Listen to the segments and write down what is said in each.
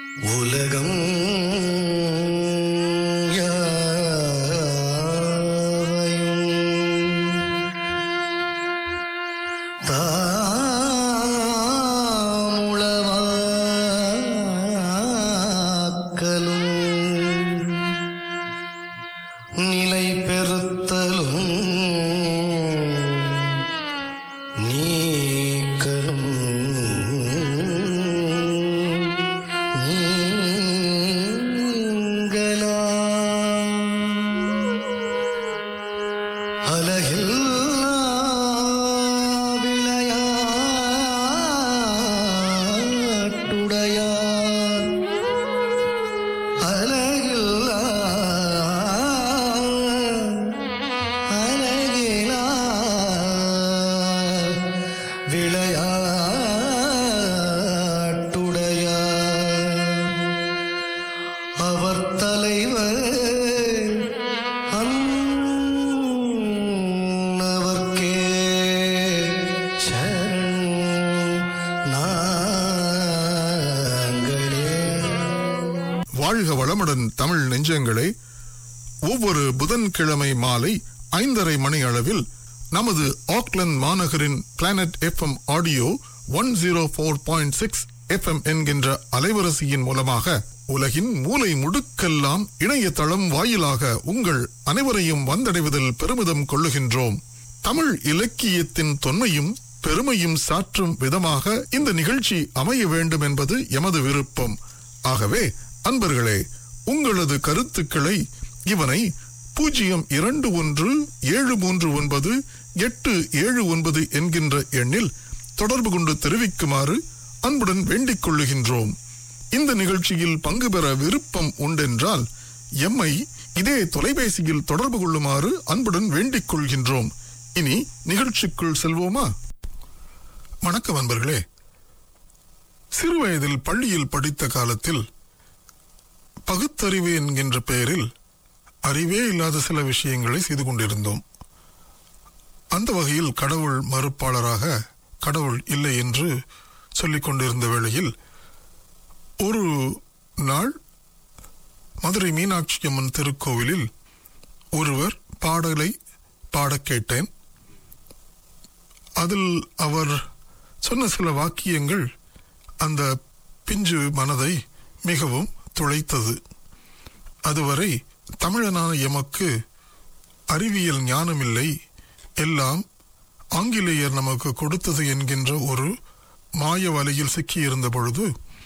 உலகம் யாவையும் தாமுளவாக்கலும் நிலை பெறுத்தலும் நீக்கலும் நீங்களாம் அலகில்லா விளையாட்டுடையார் அலகில்லா அலகிலா விளையாட்டுடையார் அவர் தலைவர் அன்னவர்க்கே சரண் நாங்களே வாழ்க வளமுடன் தமிழ் நெஞ்சங்களே ஒவ்வொரு புதன்கிழமை மாலை ஐந்தரை மணி அளவில் நமது ஆக்லந்து மாநகரின் Planet FM audio one zero four point six FM என்கின்ற அலைவரிசையின் மூலமாக உலகின் மூலை முடுக்கெல்லாம் இணையதளம் வாயிலாக உங்கள் அனைவரையும் வந்தடைவதில் பெருமிதம் கொள்ளுகின்றோம் தமிழ் இலக்கியத்தின் தொன்மையும் பெருமையும் சாற்றும் விதமாக இந்த நிகழ்ச்சி அமைய வேண்டும் என்பது எமது விருப்பம் ஆகவே அன்பர்களே உங்களது கருத்துக்களை இவனை பூஜ்ஜியம் இரண்டு ஒன்று ஏழு மூன்று ஒன்பது எட்டு ஏழு ஒன்பது என்கின்ற எண்ணில் தொடர்பு கொண்டு தெரிவிக்குமாறு அன்புடன் வேண்டிக் கொள்ளுகின்றோம் இந்த நிகழ்ச்சியில் பங்கு பெற விருப்பம் உண்டென்றால் எம்மை இதே தொலைபேசியில் தொடர்பு கொள்ளுமாறு அன்புடன் வேண்டிக் கொள்கின்றோம் இனி நிகழ்ச்சிக்குள் செல்வோமா வணக்கம் அன்பர்களே சிறுவயதில் பள்ளியில் படித்த காலத்தில் பகுத்தறிவு என்கின்ற பெயரில் அறிவே இல்லாத சில விஷயங்களை செய்து கொண்டிருந்தோம் அந்த வகையில் கடவுள் மறுப்பாளராக கடவுள் இல்லை என்று சொல்லிக் கொண்டிருந்த வேளையில் ஒரு நாள் மதுரை மீனாட்சி அம்மன் திருக்கோவிலில் ஒருவர் பாடலை பாடக் கேட்டேன் அதில் அவர் சொன்ன சில வாக்கியங்கள் அந்த பிஞ்சு மனதை மிகவும் துளைத்தது அதுவரை தமிழனான எமக்கு அறிவியல் ஞானமில்லை எல்லாம் ஆங்கிலேயர் நமக்கு கொடுத்தது என்கின்ற ஒரு மாய வலையில் சிக்கியிருந்த பொழுது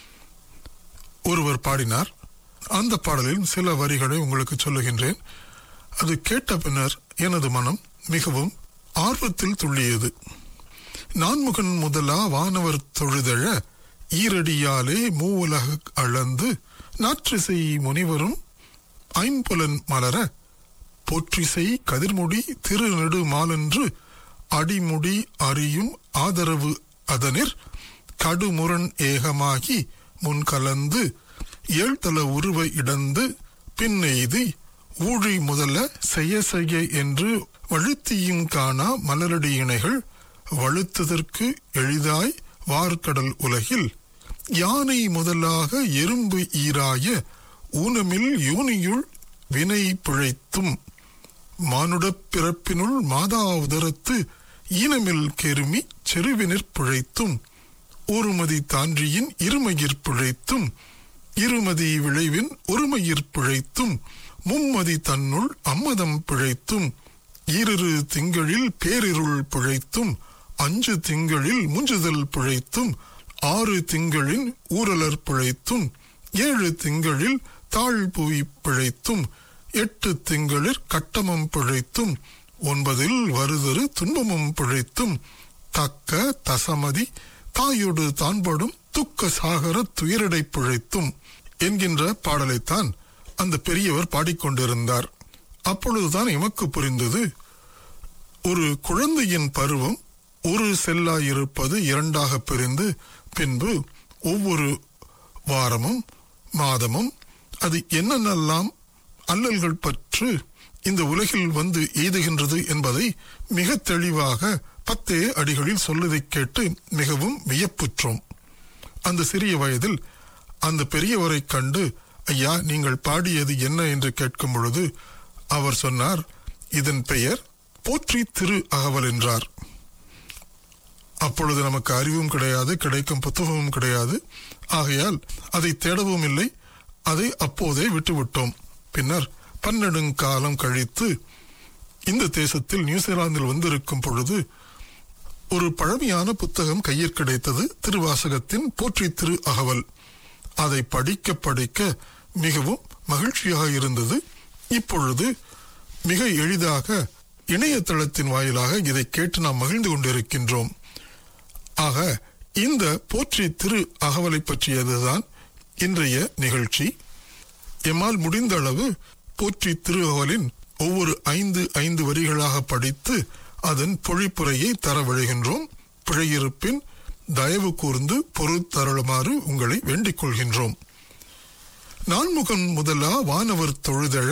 ஒருவர் பாடினார் அந்த பாடலில் சில வரிகளை உங்களுக்கு சொல்லுகின்றேன் அது கேட்ட பின்னர் எனது மனம் மிகவும் ஆர்வத்தில் துள்ளியது நான்முகன் முதலா வானவர் தொழுதழ ஈரடியாலே மூவுலக அளந்து நாற்றிசை முனிவரும் ஐம்புலன் மலர போற்றிசை கதிர்முடி திருநெடு மாலென்று அடிமுடி அறியும் ஆதரவு அதனிற் கடுமுரண் ஏகமாகி முன்கலந்து ஏழ்தல உருவ இடந்து பின்னெய்தி ஊழி முதல செய்ய செய்ய என்று வழுத்தியும் காணா மலரடி இணைகள் வழுத்ததற்கு எளிதாய் வார்க்கடல் உலகில் யானை முதலாக எறும்பு ஈராய ஊனமில் யூனியுள் வினை பிழைத்தும் மானுடப் பிறப்பினுள் மாதா உதரத்து ஈனமில் கெருமி செருவினிற் பிழைத்தும் ஒருமதி தான்றியின் இருமயிர் பிழைத்தும் இருமதி விளைவின் ஒருமயிர் பிழைத்தும் மும்மதி தன்னுள் அம்மதம் பிழைத்தும் ஈரிரு திங்களில் பேரிருள் பிழைத்தும் அஞ்சு திங்களில் முஞ்சுதல் பிழைத்தும் ஆறு திங்களின் ஊரலர் பிழைத்தும் ஏழு திங்களில் தாழ்புவி பிழைத்தும் எட்டு திங்களிற் கட்டமம் பிழைத்தும் ஒன்பதில் வருதரு துன்பமும் பிழைத்தும் தக்க தசமதி தாயோடு தான்படும் துக்க சாகர துயரடை பிழைத்தும் என்கின்ற பாடலைத்தான் அந்த பெரியவர் பாடிக்கொண்டிருந்தார் அப்பொழுதுதான் எமக்கு புரிந்தது ஒரு குழந்தையின் பருவம் ஒரு செல்லாயிருப்பது இரண்டாக பிரிந்து பின்பு ஒவ்வொரு வாரமும் மாதமும் அது என்னென்னலாம் அல்லல்கள் பற்று இந்த உலகில் வந்து எய்துகின்றது என்பதை மிக தெளிவாக பத்தே அடிகளில் சொல்வதைக் கேட்டு மிகவும் வியப்புற்றோம் அந்த சிறிய வயதில் அந்த பெரியவரை கண்டு ஐயா நீங்கள் பாடியது என்ன என்று கேட்கும் பொழுது அவர் சொன்னார் இதன் பெயர் போற்றி திரு அகவல் என்றார் அப்பொழுது நமக்கு அறிவும் கிடையாது கிடைக்கும் புத்தகமும் கிடையாது ஆகையால் அதை தேடவும் இல்லை அதை அப்போதே விட்டுவிட்டோம் பின்னர் பன்னெடுங்காலம் கழித்து இந்த தேசத்தில் நியூசிலாந்தில் வந்திருக்கும் பொழுது ஒரு பழமையான புத்தகம் கையில் கிடைத்தது திருவாசகத்தின் போற்றி திரு அகவல் அதை படிக்க படிக்க மிகவும் மகிழ்ச்சியாக இருந்தது இப்பொழுது மிக எளிதாக இணையதளத்தின் வாயிலாக இதை கேட்டு நாம் மகிழ்ந்து கொண்டிருக்கின்றோம் ஆக இந்த போற்றி திரு அகவலை பற்றியதுதான் இன்றைய நிகழ்ச்சி எம்மால் முடிந்த அளவு போற்றி திரு அகவலின் ஒவ்வொரு ஐந்து ஐந்து வரிகளாக படித்து அதன் பொழிப்புரையை தர விழைகின்றோம் பிழையிருப்பின் தயவு கூர்ந்து பொறுத்தருளுமாறு உங்களை வேண்டிக் கொள்கின்றோம் நான்முகன் முதலா வானவர் தொழுதழ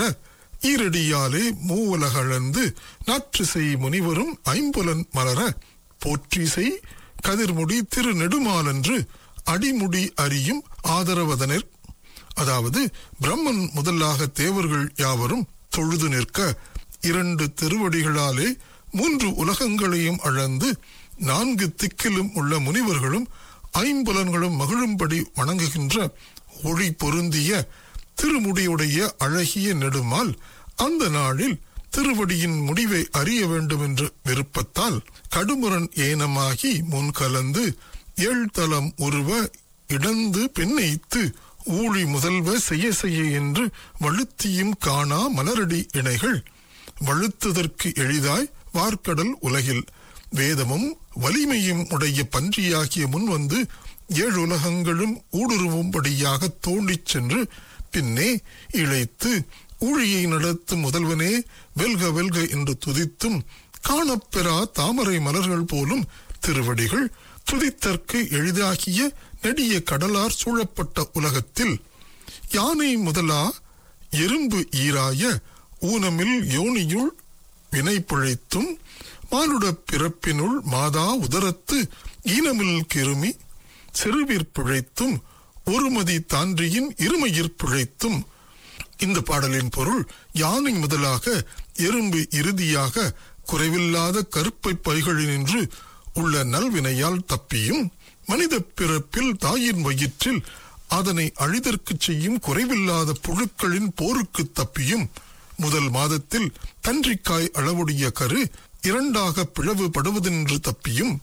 ஈரடியாலே மூவுலகளந்து நாற்றுசை முனிவரும் ஐம்புலன் மலர போற்றிசை கதிர்முடி திரு நெடுமாலன்று அடிமுடி அறியும் ஆதரவதனர் அதாவது பிரம்மன் முதலாக தேவர்கள் யாவரும் தொழுது நிற்க இரண்டு திருவடிகளாலே மூன்று உலகங்களையும் அளந்து நான்கு திக்கிலும் உள்ள முனிவர்களும் ஐம்புலன்களும் மகிழும்படி வணங்குகின்ற ஒளி பொருந்திய திருமுடியுடைய அழகிய நெடுமால் அந்த நாளில் திருவடியின் முடிவை அறிய வேண்டும் என்ற விருப்பத்தால் கடுமுரண் ஏனமாகி முன் கலந்து ஏழ்தலம் உருவ இடந்து பெண்ணைத்து ஊழி முதல்வ செய்ய செய்ய என்று வழுத்தியும் காணா மலரடி இணைகள் வழுத்துதற்கு எளிதாய் வார்க்கடல் உலகில் வேதமும் வலிமையும் உடைய பன்றியாகிய முன் வந்து ஏழு உலகங்களும் ஊடுருவும்படியாக தோண்டிச் சென்று பின்னே இழைத்து ஊழியை நடத்தும் முதல்வனே வெல்க வெல்க என்று துதித்தும் காணப்பெறா தாமரை மலர்கள் போலும் திருவடிகள் துதித்தற்கு எளிதாகிய நெடிய கடலார் சூழப்பட்ட உலகத்தில் யானை முதலா எறும்பு ஈராய ஊனமில் யோனியுள் வினை பிழைத்தும் மானுட பிறப்பினுள் மாதா உதரத்து ஈனமில் கிருமி சிறுவிற் பிழைத்தும் ஒருமதி தான்றியின் இருமையிற் பிழைத்தும் இந்த பாடலின் பொருள் யானை முதலாக எறும்பு இறுதியாக குறைவில்லாத கருப்பை பைகளினின்று உள்ள நல்வினையால் தப்பியும் மனித பிறப்பில் தாயின் வயிற்றில் அதனை அழிதற்குச் செய்யும் குறைவில்லாத புழுக்களின் போருக்கு தப்பியும் முதல் மாதத்தில் தன்றிக்காய் அளவுடைய கரு இரண்டாக பிளவுபடுவதென்று தப்பியும்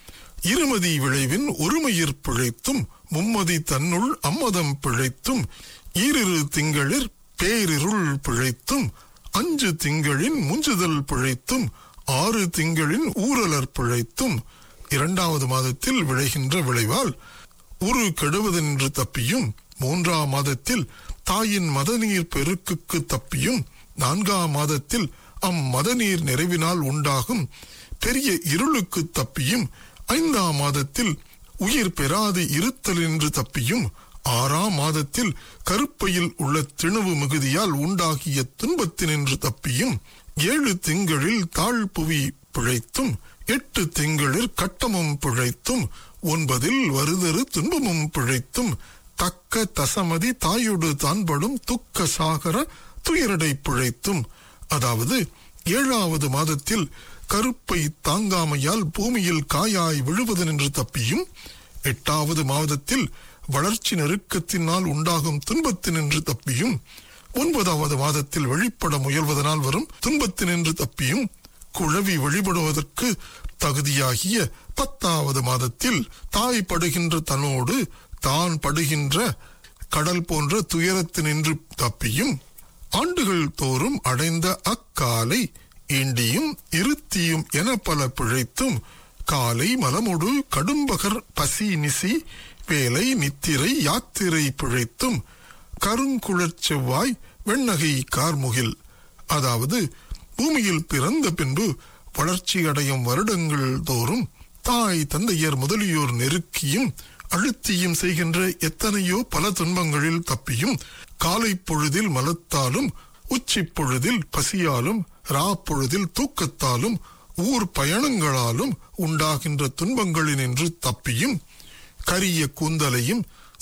இருமதி விளைவின் ஒருமையிற் பிழைத்தும் மும்மதி தன்னுள் அம்மதம் பிழைத்தும் ஈரிரு திங்களிற் பேரிருள் பிழைத்தும் அஞ்சு திங்களின் முஞ்சுதல் பிழைத்தும் ஆறு திங்களின் ஊரலர் பிழைத்தும் இரண்டாவது மாதத்தில் விளைகின்ற விளைவால் உரு கெடுவதென்று தப்பியும் மூன்றாம் மாதத்தில் தாயின் மதநீர் பெருக்குக்கு தப்பியும் நான்காம் மாதத்தில் அம்மதநீர் நிறைவினால் உண்டாகும் பெரிய இருளுக்கு தப்பியும் ஐந்தாம் மாதத்தில் உயிர் பெறாது இருத்தல் என்று தப்பியும் ஆறாம் மாதத்தில் கருப்பையில் உள்ள திணவு மிகுதியால் உண்டாகிய துன்பத்தினின்று தப்பியும் ஏழு திங்களில் தாழ்புவி பிழைத்தும் எட்டு திங்களில் கட்டமும் பிழைத்தும் ஒன்பதில் வருதரு துன்பமும் பிழைத்தும் தக்க தசமதி தாயோடு தான்படும் துக்க சாகர துயரடை பிழைத்தும் அதாவது ஏழாவது மாதத்தில் கருப்பை தாங்காமையால் பூமியில் காயாய் விழுவதென்று தப்பியும் எட்டாவது மாதத்தில் வளர்ச்சி நெருக்கத்தினால் உண்டாகும் துன்பத்தினின்று தப்பியும் ஒன்பதாவது மாதத்தில் வெளிப்பட முயல்வதனால் வரும் துன்பத்தினின்று தப்பியும் குழவி வழிபடுவதற்கு தகுதியாகிய பத்தாவது மாதத்தில் தாய் படுகின்ற தன்னோடு தான் படுகின்ற கடல் போன்ற துயரத்தினின்று தப்பியும் ஆண்டுகள் தோறும் அடைந்த அக்காலை ஈண்டியும் இருத்தியும் என பல பிழைத்தும் காலை மலமொடு கடும்பகர் பசி நிசி வேலை நித்திரை யாத்திரை பிழைத்தும் கருங்குழற் செவ்வாய் வெண்ணகை கார்முகில் அதாவது பூமியில் பிறந்த பின்பு வளர்ச்சி அடையும் வருடங்கள் தோறும் தாய் தந்தையர் முதலியோர் நெருக்கியும் அழுத்தியும் செய்கின்ற எத்தனையோ பல துன்பங்களில் தப்பியும் காலை பொழுதில் மலத்தாலும் உச்சி பொழுதில் பசியாலும் ரா பொழுதில் தூக்கத்தாலும் ஊர் பயணங்களாலும் உண்டாகின்ற துன்பங்களினின்று தப்பியும் கரிய கூந்தலையும்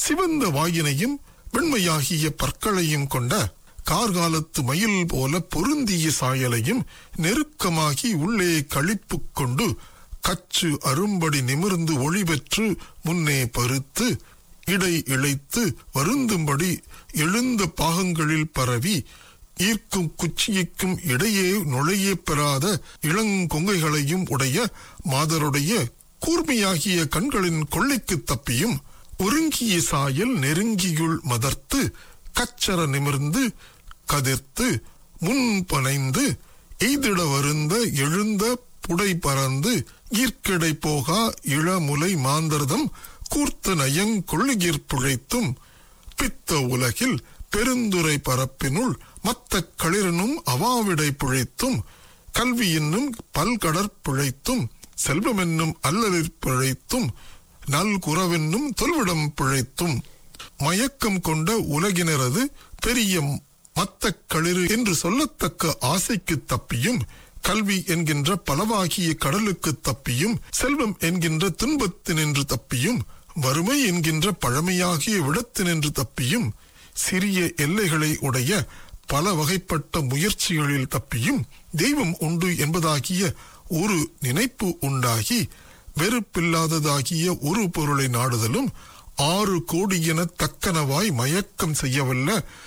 சிவந்த வாயினையும் வெண்மையாகிய பற்களையும் கொண்ட கார்காலத்து மயில் போல பொருந்திய சாயலையும் நெருக்கமாகி உள்ளே களிப்பு கொண்டு கச்சு அரும்படி நிமிர்ந்து ஒளி பெற்று முன்னே பருத்து இடை இழைத்து வருந்தும்படி எழுந்த பாகங்களில் பரவி ஈர்க்கும் குச்சியைக்கும் இடையே நுழைய பெறாத இளங்கொங்கைகளையும் உடைய மாதருடைய கூர்மையாகிய கண்களின் கொள்ளைக்கு தப்பியும் ஒருங்கிய சாயல் நெருங்கியுள் மதர்த்து கச்சர நிமிர்ந்து கதிர்த்து முன் பனைந்து எய்திட வருந்த எழுந்த புடை பறந்து ஈர்க்கடை போகா இளமுலை மாந்தர்தம் கூர்த்த நயங் கொள்ளுயிர் பிழைத்தும் பித்த உலகில் பெருந்துரை பரப்பினுள் மத்த களிரனும் அவாவிடை பிழைத்தும் கல்வி என்னும் பல்கடற் பிழைத்தும் செல்வம் என்னும் அல்லலிற் பிழைத்தும் நல்குறவென்னும் தொல்விடம் பிழைத்தும் மயக்கம் கொண்ட உலகினரது பெரிய மத்த களிறு என்று சொல்லத்தக்க ஆசைக்கு தப்பியும் கல்வி என்கின்ற பலவாகிய கடலுக்கு தப்பியும் செல்வம் என்கின்ற துன்பத்தினின்று தப்பியும் வறுமை என்கின்ற பழமையாகிய விடத்தினின்று தப்பியும் சிறிய எல்லைகளை உடைய பல வகைப்பட்ட முயற்சிகளில் தப்பியும் தெய்வம் உண்டு என்பதாகிய ஒரு நினைப்பு உண்டாகி வெறுப்பில்லாததாகிய ஒரு பொருளை நாடுதலும் ஆறு கோடியென தக்கனவாய் மயக்கம் செய்யவல்ல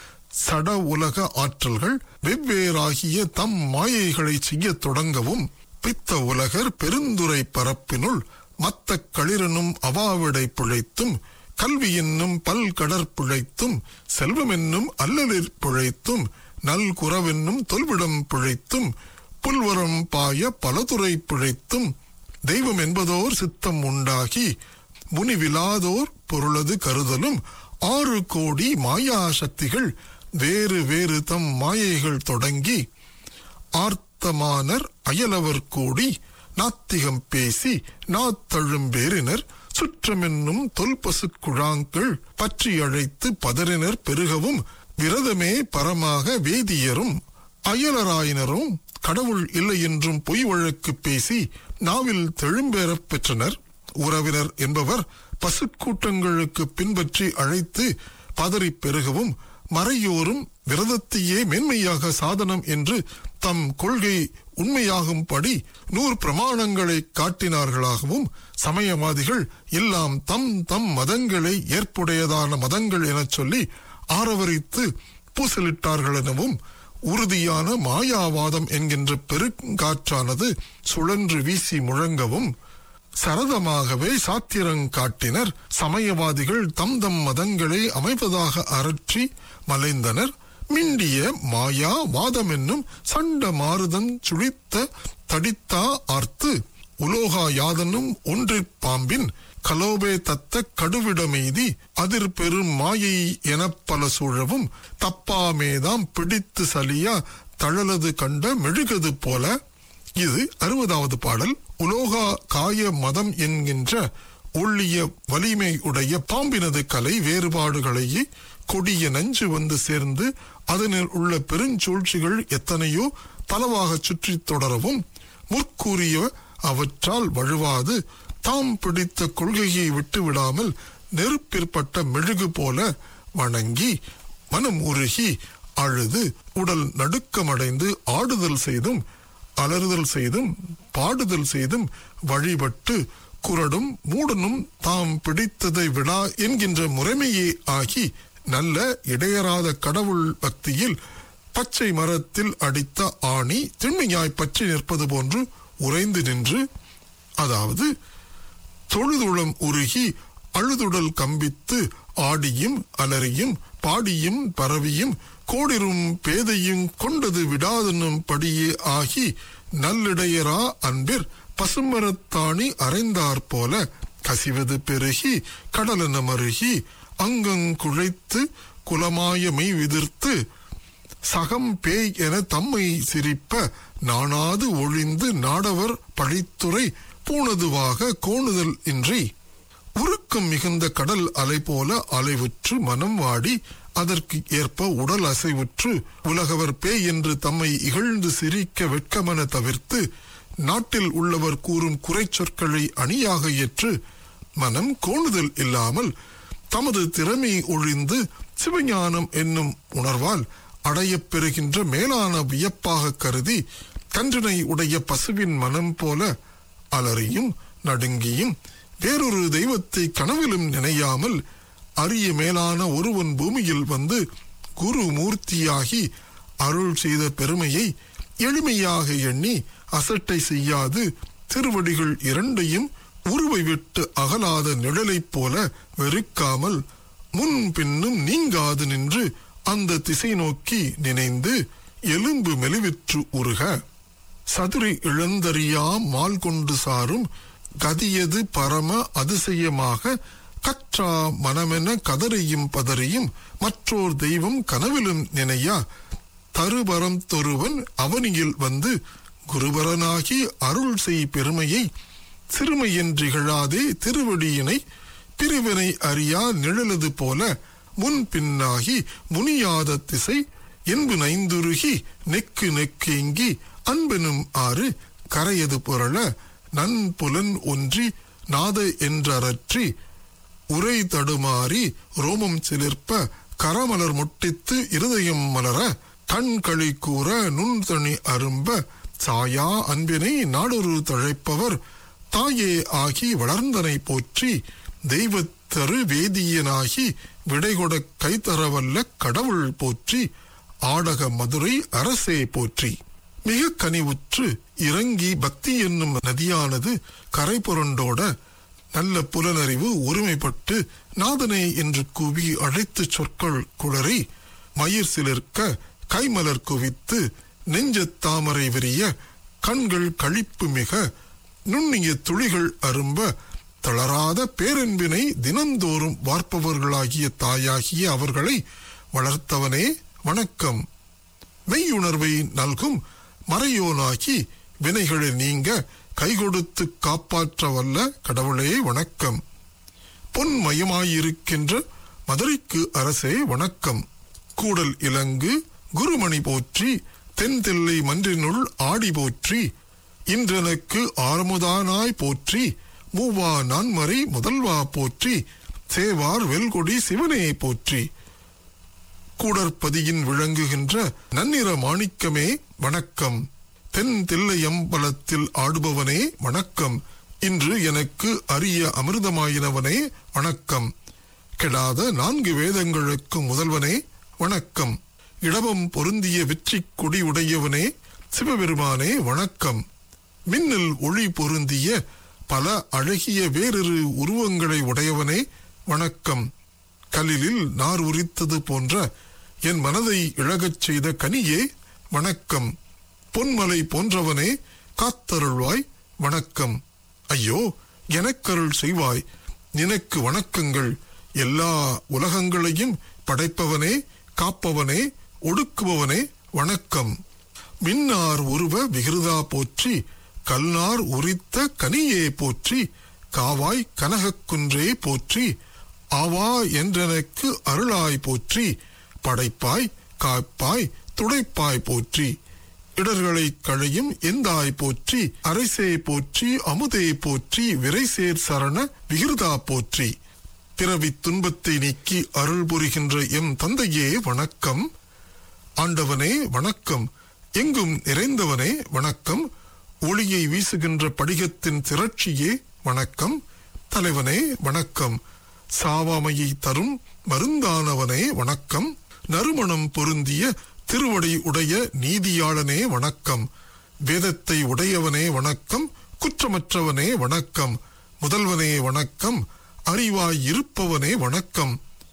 சட உலக ஆற்றல்கள் வெவ்வேறாகிய தம் மாயைகளை செய்யத் தொடங்கவும் பித்த உலகர் பெருந்துரை பரப்பினுள் மத்த களிரனும் அவாவிடை பிழைத்தும் கல்வி என்னும் பல்கடற் பிழைத்தும் செல்வம் என்னும் அல்லலிற் பிழைத்தும் நல்குறவென்னும் தொல்விடம் பிழைத்தும் புல்வரம் பாய பலதுறை பிழைத்தும் தெய்வம் என்பதோர் சித்தம் உண்டாகி முனிவிலாதோர் பொருளது கருதலும் ஆறு கோடி மாயா சக்திகள் வேறு வேறு தம் மாயைகள் தொடங்கி ஆர்த்தமானர் அயலவர் கூடி நாத்திகம் பேசி நாத்தழும்பேரினர் சுற்றமென்னும் தொல்பசு குழாங்கள் பற்றி அழைத்து பதறினர் பெருகவும் விரதமே பரமாக வேதியரும் அயலராயினரும் கடவுள் இல்லை என்றும் பொய் வழக்கு பேசி நாவில் தெழும்பேறப் பெற்றனர் உறவினர் என்பவர் பசுக்கூட்டங்களுக்கு பின்பற்றி அழைத்து பதறி பெருகவும் மறையோரும் விரதத்தையே மேன்மையாக சாதனம் என்று தம் கொள்கை உண்மையாகும்படி நூறு பிரமாணங்களை காட்டினார்களாகவும் சமயவாதிகள் எல்லாம் தம் தம் மதங்களை ஏற்புடையதான மதங்கள் எனச் சொல்லி ஆரவரித்து பூசலிட்டார்கள் எனவும் உறுதியான மாயாவாதம் என்கின்ற பெருங்காற்றானது சுழன்று வீசி முழங்கவும் சரதமாகவே சாத்திரங் காட்டினர் சமயவாதிகள் தம் தம் மதங்களை அமைப்பதாக அரற்றி மலைந்தனர் மிண்டிய மாயா வாதம் என்னும் சண்ட மாறுதன் சுழித்த தடித்தா ஆர்த்து உலோகா யாதனும் ஒன்றிற் பாம்பின் கலோபே தத்த கடுவிடமெய்தி அதிர் பெரும் மாயை எனப் பல சூழவும் தப்பாமேதாம் பிடித்து சலியா தழலது கண்ட மெழுகது போல இது அறுபதாவது பாடல் உலோகா காய மதம் என்கின்ற ஒள்ளிய வலிமை உடைய பாம்பினது கலை வேறுபாடுகளையே கொடிய நஞ்சு வந்து சேர்ந்து அதனில் உள்ள பெருஞ்சூழ்ச்சிகள் எத்தனையோ பலவாக சுற்றித் தொடரவும் முற்கூறிய அவற்றால் வழுவாது தாம் பிடித்த கொள்கையை விட்டு விடாமல் நெருப்பிற்பட்ட மெழுகு போல வணங்கி மனம் உருகி அழுது உடல் நடுக்கமடைந்து ஆடுதல் செய்தும் அலறுதல் செய்தும் பாடுதல் செய்தும் வழிபட்டு குரடும் மூடனும் தாம் பிடித்ததை விடா என்கின்ற முறைமையே ஆகி நல்ல இடையறாத கடவுள் பக்தியில் பச்சை மரத்தில் அடித்த ஆணி திண்மையாய் பற்றி நிற்பது போன்று உறைந்து நின்று அதாவது தொழுதுளம் உருகி அழுதுடல் கம்பித்து ஆடியும் அலறியும் பாடியும் பரவியும் கோடிரும் பேதையும் கொண்டது விடாதென்னும் படியே ஆகி நல்லிடையரா அன்பிற் பசுமரத்தாணி அரைந்தாற் போல கசிவது பெருகி கடலென மருகி அங்கங்குழைத்து குலமாய மெய் விதிர்த்து சகம் பேய் என தம்மை சிரிப்ப நாணாது ஒழிந்து நாடவர் பழித்துறை பூணதுவாக கோணுதல் இன்றி உருக்கம் மிகுந்த கடல் அலை போல அலைவுற்று மனம் வாடி அதற்கு ஏற்ப உடல் அசைவுற்று உலகவர் பேய் என்று தம்மை இகழ்ந்து சிரிக்க வெட்கமென தவிர்த்து நாட்டில் உள்ளவர் கூறும் குறை சொற்களை அணியாக ஏற்று மனம் கோணுதல் இல்லாமல் தமது திறமை ஒழிந்து சிவஞானம் என்னும் உணர்வால் அடையப் பெறுகின்ற மேலான வியப்பாக கருதி கன்றினை உடைய பசுவின் மனம் போல அலறியும் நடுங்கியும் வேறொரு தெய்வத்தை கனவிலும் நினையாமல் அரிய மேலான ஒருவன் பூமியில் வந்து குரு மூர்த்தியாகி அருள் செய்த பெருமையை எளிமையாக எண்ணி அசட்டை செய்யாது திருவடிகள் இரண்டையும் உருவை விட்டு அகலாத நிழலைப் போல வெறுக்காமல் முன் பின்னும் நீங்காது நின்று அந்த திசை நோக்கி நினைந்து எலும்பு மெலிவிற்று உருக சதுரை இழந்தறியா மால் கொண்டு சாரும் கதியது பரம அதிசயமாக கற்றா மனமென கதறியும் பதறியும் மற்றோர் தெய்வம் கனவிலும் நினையா தருபரம் தொருவன் அவனியில் வந்து குருபரனாகி அருள் செய் பெருமையை சிறுமையென்றிகழாதே திருவடியினை பிரிவினை அறியா நிழலது போல முன் பின்னாகி முனியாத திசை என்பு நைந்துருகி நெக்கு நெக்கேங்கி அன்பெனும் ஆறு கரையது புரள நன்புலன் ஒன்றி நாத என்றறற்றி உரை தடுமாறி ரோமம் சிலிர்ப்ப கரமலர் முட்டித்து இருதயம் மலர கண் களி கூற நுண்தணி அரும்ப சாயா அன்பினை நாடொரு தழைப்பவர் தாயே ஆகி வளர்ந்தனை போற்றி தெய்வத்தரு வேதியனாகி விடைகொட கைத்தரவல்ல கடவுள் போற்றி ஆடக மதுரை அரசே போற்றி மிக கனிவுற்று இறங்கி பக்தி என்னும் நதியானது கரை புரண்டோட நல்ல புலனறிவு ஒருமைப்பட்டு நாதனே என்று கூவி அழைத்து சொற்கள் குளறி மயிர் சிலிர்க்க கைமலர் குவித்து நெஞ்சத் தாமரை விரிய கண்கள் களிப்பு மிக நுண்ணிய துளிகள் அரும்ப தளராத பேரன்பினை தினந்தோறும் வார்ப்பவர்களாகிய தாயாகிய அவர்களை வளர்த்தவனே வணக்கம் மெய்யுணர்வை நல்கும் மறையோனாகி வினைகளை நீங்க கைகொடுத்து காப்பாற்ற வல்ல கடவுளே வணக்கம் பொன்மயமாயிருக்கின்ற மதுரைக்கு அரசே வணக்கம் கூடல் இலங்கு குருமணி போற்றி தென்தில்லை மன்றினுள் ஆடி போற்றி இன்றெனக்கு ஆரமுதானாய் போற்றி மூவா நான்மறை முதல்வா போற்றி சேவார் வெல்கொடி சிவனே போற்றி கூடற்பதியின் விளங்குகின்ற நன்னிற மாணிக்கமே வணக்கம் தென் தில்லையம்பலத்தில் ஆடுபவனே வணக்கம் இன்று எனக்கு அரிய அமிர்தமாயினவனே வணக்கம் கெடாத நான்கு வேதங்களுக்கு முதல்வனே வணக்கம் இடபம் பொருந்திய வெற்றி கொடி உடையவனே சிவபெருமானே வணக்கம் மின்னல் ஒளி பொருந்திய பல அழகிய வேறொரு உருவங்களை உடையவனே வணக்கம் கலிலில் நார் உரித்தது போன்ற என் மனதை இழகச் செய்த கனியே வணக்கம் பொன்மலை போன்றவனே காத்தருள்வாய் வணக்கம் ஐயோ எனக்கருள் செய்வாய் நினக்கு வணக்கங்கள் எல்லா உலகங்களையும் படைப்பவனே காப்பவனே ஒடுக்குபவனே வணக்கம் மின்னார் உருவ விகிருதா போற்றி கல்நார் உரித்த கனியே போற்றி காவாய் கனகக்குன்றே போற்றி ஆவா என்றெனக்கு அருளாய் போற்றி படைப்பாய் காப்பாய் துடைப்பாய் போற்றி இடர்களை களையும் எந்தாய் போற்றி அரசே போற்றி அமுதே போற்றி விரைசேர் சரண விகிருதா போற்றி பிறவி துன்பத்தை நீக்கி அருள் புரிகின்ற எம் தந்தையே வணக்கம் ஆண்டவனே வணக்கம் எங்கும் நிறைந்தவனே வணக்கம் ஒளியை வீசுகின்ற படிகத்தின் திரட்சியே வணக்கம் தலைவனே வணக்கம் சாவாமையை தரும் மருந்தானவனே வணக்கம் நறுமணம் பொருந்திய திருவடி உடைய நீதியாளனே வணக்கம் வேதத்தை உடையவனே வணக்கம் குற்றமற்றவனே வணக்கம் முதல்வனே வணக்கம் அறிவாய் இருப்பவனே வணக்கம்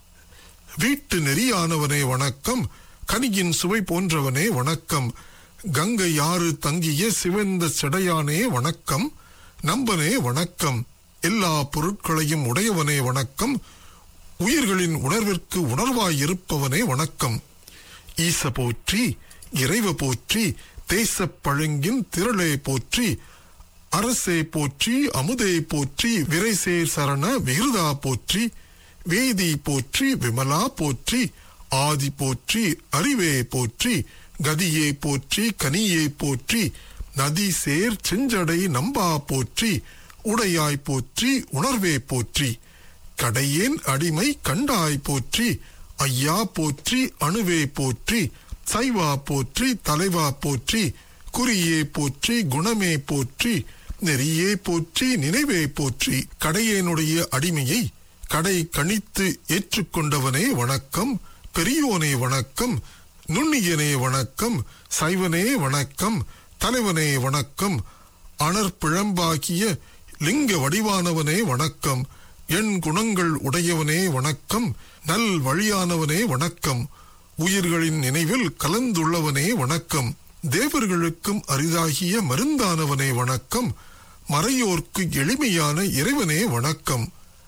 வீட்டு நெறியானவனே வணக்கம் கனியின் சுவை போன்றவனே வணக்கம் கங்கை யாறு தங்கிய சிவந்த சிடையானே வணக்கம் நம்பனே வணக்கம் எல்லா பொருட்களையும் உடையவனே வணக்கம் உயிர்களின் உணர்விற்கு உணர்வாய் இருப்பவனே வணக்கம் ஈச போற்றி இறைவ போற்றி தேசப் பழங்கின் திரளே போற்றி அரசே போற்றி அமுதே போற்றி விரைசேர் சரண விகிருதா போற்றி வேதி போற்றி விமலா போற்றி ஆதி போற்றி அறிவே போற்றி கதியே போற்றி கனியே போற்றி நதி சேர் செஞ்சடை நம்பா போற்றி உடையாய் போற்றி உணர்வே போற்றி கடையேன் அடிமை கண்டாய் போற்றி ஐயா போற்றி அணுவே போற்றி சைவா போற்றி தலைவா போற்றி குறியே போற்றி குணமே போற்றி நெறியே போற்றி நினைவே போற்றி கடையேனுடைய அடிமையை கடை கணித்து ஏற்றுக்கொண்டவனே வணக்கம் பெரியோனே வணக்கம் நுண்ணியனே வணக்கம் சைவனே வணக்கம் தலைவனே வணக்கம் அனற்பிழம்பாகிய லிங்க வடிவானவனே வணக்கம் என் குணங்கள் உடையவனே வணக்கம் நல் வழியானவனே வணக்கம் உயிர்களின் நினைவில் கலந்துள்ளவனே வணக்கம் தேவர்களுக்கும் அரிதாகிய மருந்தானவனே வணக்கம் மறையோர்க்கு எளிமையான இறைவனே வணக்கம்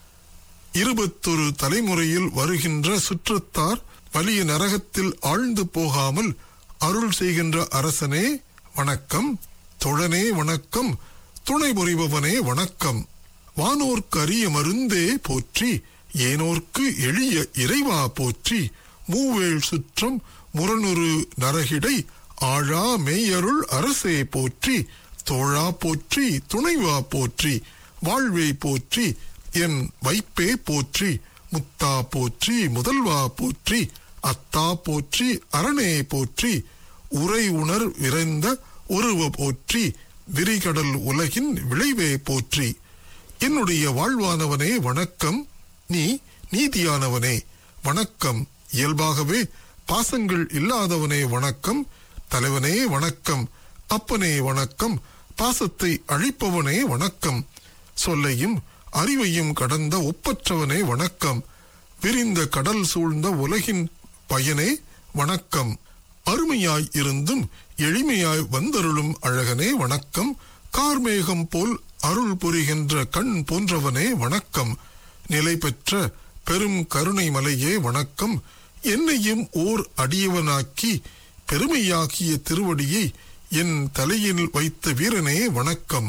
இருபத்தொரு தலைமுறையில் வருகின்ற சுற்றத்தார் வலிய நரகத்தில் ஆழ்ந்து போகாமல் அருள் செய்கின்ற அரசனே வணக்கம் தொழனே வணக்கம் துணை புரிபவனே வணக்கம் வானோர்க்கு அரிய மருந்தே போற்றி ஏனோர்க்கு எளிய இறைவா போற்றி மூவேள் சுற்றம் முரணுரு நரகிடை ஆழா மெய்யருள் அரசே போற்றி தோழா போற்றி துணைவா போற்றி வாழ்வே போற்றி என் வைப்பே போற்றி முத்தா போற்றி முதல்வா போற்றி அத்தா போற்றி அரணே போற்றி உரை உணர் விரைந்த உருவ போற்றி விரிகடல் உலகின் விளைவே போற்றி என்னுடைய வாழ்வானவனே வணக்கம் நீ நீதியானவனே வணக்கம் இயல்பாகவே பாசங்கள் இல்லாதவனே வணக்கம் தலைவனே வணக்கம் அப்பனே வணக்கம் பாசத்தை அழிப்பவனே வணக்கம் சொல்லையும் அறிவையும் கடந்த ஒப்பற்றவனே வணக்கம் விரிந்த கடல் சூழ்ந்த உலகின் பயனே வணக்கம் அருமையாய் இருந்தும் எளிமையாய் வந்தருளும் அழகனே வணக்கம் கார்மேகம் போல் அருள் புரிகின்ற கண் போன்றவனே வணக்கம் நிலை பெற்ற பெரும் கருணை மலையே வணக்கம் என்னையும் ஓர் அடியவனாக்கி பெருமையாக்கிய திருவடியை என் தலையில் வைத்த வீரனே வணக்கம்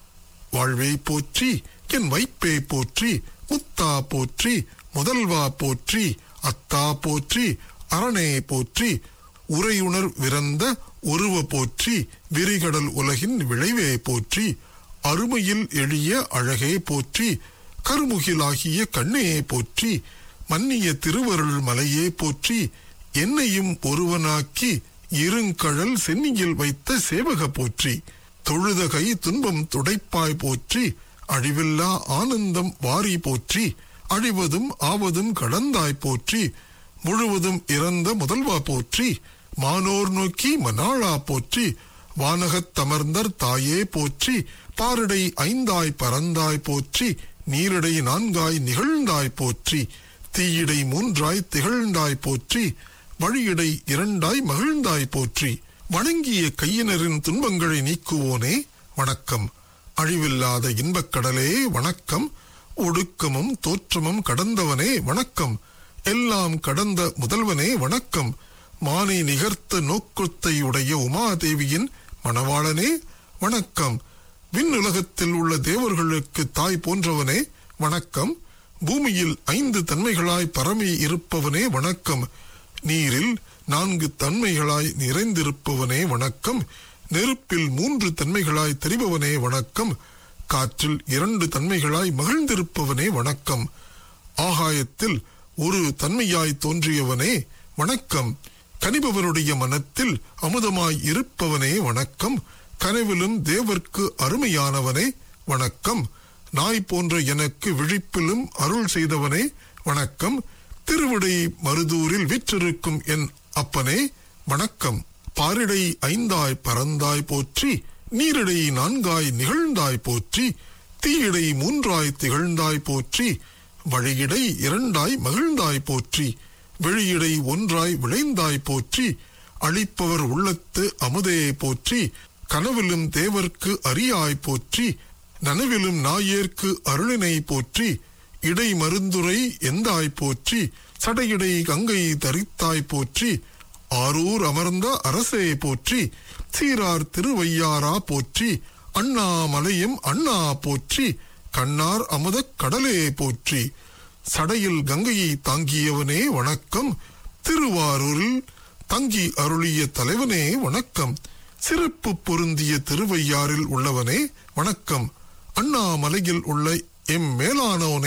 வாழ்வே போற்றி என் வைப்பே போற்றி முத்தா போற்றி முதல்வா போற்றி அத்தா போற்றி அரணே போற்றி உரையுணர் விரந்த உருவ போற்றி விரிகடல் உலகின் விளைவே போற்றி அருமையில் எளிய அழகே போற்றி கருமுகிலாகிய கண்ணே போற்றி மன்னிய திருவருள் மலையே போற்றி என்னையும் ஒருவனாக்கி இருங்கழல் சென்னியில் வைத்த சேவக போற்றி தொழுத கை துன்பம் துடைப்பாய் போற்றி அழிவில்லா ஆனந்தம் வாரி போற்றி அழிவதும் ஆவதும் கடந்தாய் போற்றி முழுவதும் இறந்த முதல்வா போற்றி மானோர் நோக்கி மனாளா போற்றி வானகத் தமர்ந்தர் தாயே போற்றி பாரிடை ஐந்தாய் பறந்தாய் போற்றி நீரிடை நான்காய் நிகழ்ந்தாய் போற்றி தீயிடை மூன்றாய் திகழ்ந்தாய் போற்றி வழியிடை இரண்டாய் மகிழ்ந்தாய் போற்றி வணங்கிய கையினரின் துன்பங்களை நீக்குவோனே வணக்கம் அழிவில்லாத இன்பக் கடலே வணக்கம் ஒடுக்கமும் தோற்றமும் கடந்தவனே வணக்கம் எல்லாம் கடந்த முதல்வனே வணக்கம் மானை நிகர்த்த நோக்கத்தை உடைய உமாதேவியின் மணவாளனே வணக்கம் விண்ணுலகத்தில் உள்ள தேவர்களுக்கு தாய் போன்றவனே வணக்கம் பூமியில் ஐந்து தன்மைகளாய் பரமி இருப்பவனே வணக்கம் நீரில் நான்கு தன்மைகளாய் நிறைந்திருப்பவனே வணக்கம் நெருப்பில் மூன்று தன்மைகளாய் தெரிபவனே வணக்கம் காற்றில் இரண்டு தன்மைகளாய் மகிழ்ந்திருப்பவனே வணக்கம் ஆகாயத்தில் ஒரு தன்மையாய் தோன்றியவனே வணக்கம் கனிபவருடைய மனத்தில் அமுதமாய் இருப்பவனே வணக்கம் கனவிலும் தேவர்க்கு அருமையானவனே வணக்கம் நாய் போன்ற எனக்கு விழிப்பிலும் அருள் செய்தவனே வணக்கம் திருவிடை மருதூரில் விற்றிருக்கும் என் அப்பனே வணக்கம் பாரிடை ஐந்தாய் பறந்தாய் போற்றி நீரிடை நான்காய் நிகழ்ந்தாய் போற்றி தீயிடை மூன்றாய் திகழ்ந்தாய் போற்றி வழியிடை இரண்டாய் மகிழ்ந்தாய் போற்றி வெளியிடை ஒன்றாய் விளைந்தாய் போற்றி அழிப்பவர் உள்ளத்து அமுதே போற்றி கனவிலும் தேவர்க்கு அரியாய் போற்றி நனவிலும் நாயேற்கு அருளினை போற்றி இடை மருந்துரை எந்தாய் போற்றி சடையிடை கங்கை தரித்தாய் போற்றி ஆரூர் அமர்ந்த அரசே போற்றி சீரார் திருவையாரா போற்றி அண்ணாமலையும் அண்ணா போற்றி கண்ணார் அமுதக் கடலே போற்றி சடையில் கங்கையை தாங்கியவனே வணக்கம் திருவாரூரில் தங்கி அருளிய தலைவனே வணக்கம் சிறப்பு பொருந்திய திருவையாறில் உள்ளவனே வணக்கம் அண்ணாமலையில் உள்ள எம் மேலானோனே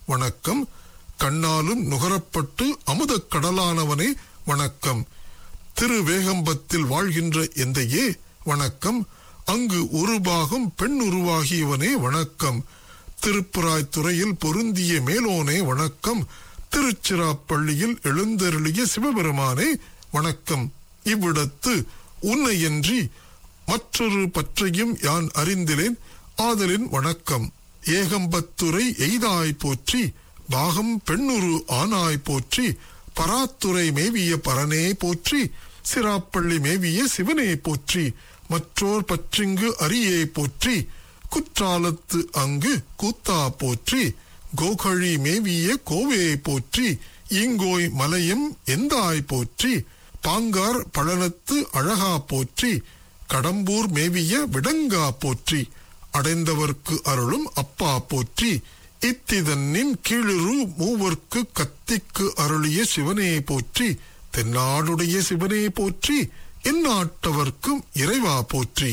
வணக்கம் கண்ணாலும் நுகரப்பட்டு அமுதக் கடலானவனே வணக்கம் திருவேகம்பத்தில் வாழ்கின்ற எந்தையே வணக்கம் அங்கு ஒரு பாகம் பெண் உருவாகியவனே வணக்கம் திருப்புராய் துறையில் பொருந்திய மேலோனே வணக்கம் திருச்சிராப்பள்ளியில் எழுந்தருளிய சிவபெருமானே வணக்கம் இவ்விடத்து உன்னையன்றி மற்றொரு பற்றையும் யான் அறிந்திலேன் ஆதலின் வணக்கம் ஏகம்பத்துரை எய்தாய் போற்றி பாகம் பெண்ணுரு ஆனாய் போற்றி பராத்துரை மேவிய பரனே போற்றி சிராப்பள்ளி மேவிய சிவனே போற்றி மற்றோர் பற்றிங்கு அரியே போற்றி குற்றாலத்து அங்கு கூத்தா போற்றி கோகழி மேவிய கோவே போற்றி ஈங்கோய் மலையும் எந்தாய் போற்றி பாங்கார் பழனத்து அழகா போற்றி கடம்பூர் மேவிய விடங்கா போற்றி அடைந்தவர்க்கு அருளும் அப்பா போற்றி இத்திதன்னின் கீழிரு மூவர்க்கு கத்திக்கு அருளிய சிவனே போற்றி தென்னாடுடைய சிவனே போற்றி எந்நாட்டவர்க்கும் இறைவா போற்றி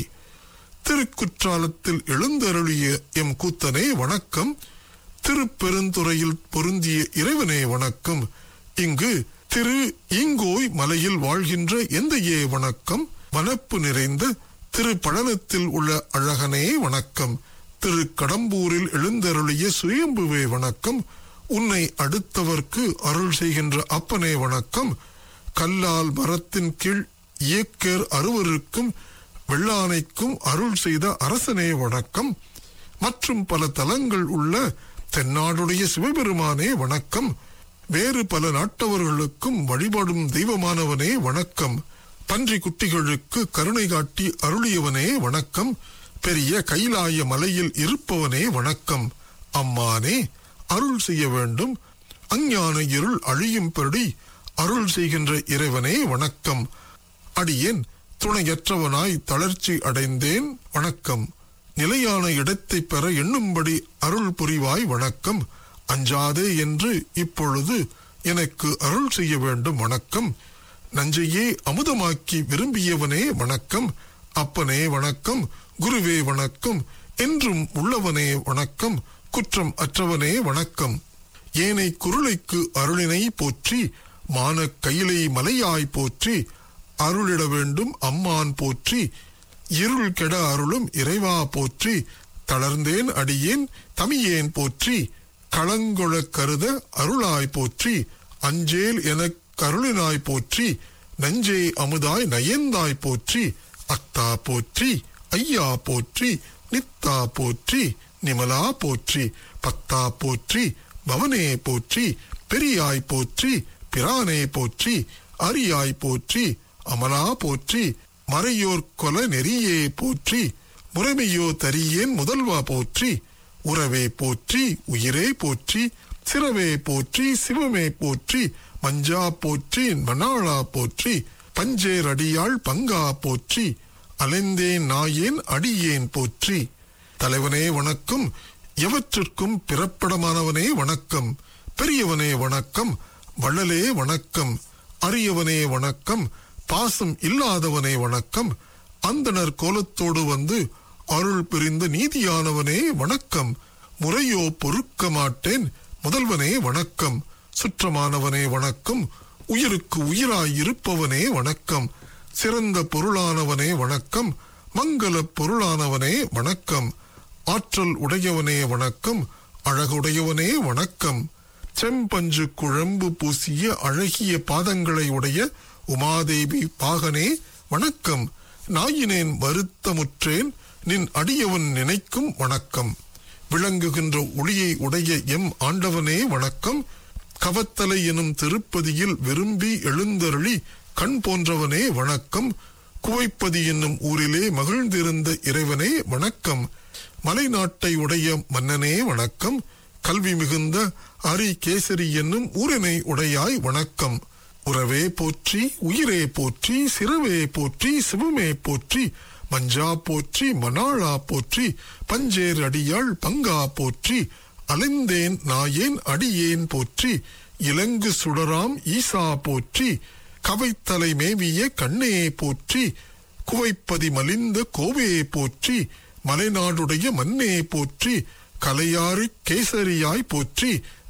திருக்குற்றாலத்தில் எழுந்தருளிய எம் கூத்தனே வணக்கம் திருப்பெருந்துறையில் பொருந்திய இறைவனே வணக்கம் இங்கு திரு ஈங்கோய் மலையில் வாழ்கின்ற எந்தையே வணக்கம் வனப்பு நிறைந்த திரு பழனத்தில் உள்ள அழகனே வணக்கம் திரு கடம்பூரில் எழுந்தருளிய சுயம்புவே வணக்கம் உன்னை அடுத்தவர்க்கு அருள் செய்கின்ற அப்பனே வணக்கம் கல்லால் மரத்தின் கீழ் இயக்கர் அறுவருக்கும் வெள்ளானைக்கும் அருள் செய்த அரசனே வணக்கம் மற்றும் பல தலங்கள் உள்ள தென்னாடுடைய சிவபெருமானே வணக்கம் வேறு பல நாட்டவர்களுக்கும் வழிபடும் தெய்வமானவனே வணக்கம் பன்றி குட்டிகளுக்கு கருணை காட்டி அருளியவனே வணக்கம் பெரிய கைலாய மலையில் இருப்பவனே வணக்கம் அம்மானே அருள் செய்ய வேண்டும் அஞ்ஞான இருள் அழியும் படி அருள் செய்கின்ற இறைவனே வணக்கம் அடியேன் துணையற்றவனாய் தளர்ச்சி அடைந்தேன் வணக்கம் நிலையான இடத்தை பெற எண்ணும்படி அருள் புரிவாய் வணக்கம் அஞ்சாதே என்று இப்பொழுது எனக்கு அருள் செய்ய வேண்டும் வணக்கம் நஞ்சையே அமுதமாக்கி விரும்பியவனே வணக்கம் அப்பனே வணக்கம் குருவே வணக்கம் என்றும் உள்ளவனே வணக்கம் குற்றம் அற்றவனே வணக்கம் ஏனை குருளைக்கு அருளினை போற்றி மான கையிலை மலையாய் போற்றி அருளிட வேண்டும் அம்மான் போற்றி இருள் கெட அருளும் இறைவா போற்றி தளர்ந்தேன் அடியேன் தமியேன் போற்றி களங்கொள கருத அருளாய் போற்றி அஞ்சேல் எனக் கருளினாய் போற்றி நஞ்சே அமுதாய் நயந்தாய் போற்றி அத்தா போற்றி ஐயா போற்றி நித்தா போற்றி நிமலா போற்றி பத்தா போற்றி பவனே போற்றி பெரியாய் போற்றி பிரானே போற்றி அரியாய் போற்றி அமலா போற்றி மறையோர் கொல நெறியே போற்றி முறைமையோ தரியேன் முதல்வா போற்றி உறவே போற்றி உயிரே போற்றி சிறவே போற்றி சிவமே போற்றி மஞ்சா போற்றி மணாளா போற்றி பஞ்சேர் அடியாள் பங்கா போற்றி அலைந்தேன் நாயேன் அடியேன் போற்றி தலைவனே வணக்கம் எவற்றிற்கும் பிறப்பிடமானவனே வணக்கம் பெரியவனே வணக்கம் வள்ளலே வணக்கம் அரியவனே வணக்கம் பாசம் இல்லாதவனே வணக்கம் அந்தணர் கோலத்தோடு வந்து அருள் பிரிந்த நீதியானவனே வணக்கம் முறையோ பொறுக்க மாட்டேன் முதல்வனே வணக்கம் சுற்றமானவனே வணக்கம் உயிருக்கு உயிராய் இருப்பவனே வணக்கம் சிறந்த பொருளானவனே வணக்கம் மங்கள பொருளானவனே வணக்கம் ஆற்றல் உடையவனே வணக்கம் அழகுடையவனே வணக்கம் செம்பஞ்சு குழம்பு பூசிய அழகிய பாதங்களை உடைய உமாதேவி பாகனே வணக்கம் நாயினேன் வருத்தமுற்றேன் நின் அடியவன் நினைக்கும் வணக்கம் விளங்குகின்ற ஒளியை உடைய எம் ஆண்டவனே வணக்கம் கவத்தலை எனும் திருப்பதியில் விரும்பி எழுந்தருளி கண் போன்றவனே வணக்கம் குவைப்பதி என்னும் ஊரிலே மகிழ்ந்திருந்த இறைவனே வணக்கம் மலைநாட்டை உடைய மன்னனே வணக்கம் கல்வி மிகுந்த அரி கேசரி என்னும் ஊரினை உடையாய் வணக்கம் உறவே போற்றி உயிரே போற்றி சிறுவே போற்றி சிவமே போற்றி மஞ்சா போற்றி மணாளா போற்றி பஞ்சேர் அடியாள் பங்கா போற்றி அலைந்தேன் நாயேன் அடியேன் போற்றி இலங்கு சுடராம் ஈசா போற்றி கவைத்தலை மேவிய கண்ணே போற்றி குவைப்பதி மலிந்த கோவே போற்றி மலைநாடுடைய மன்னே போற்றி கலையாறு கேசரியாய் போற்றி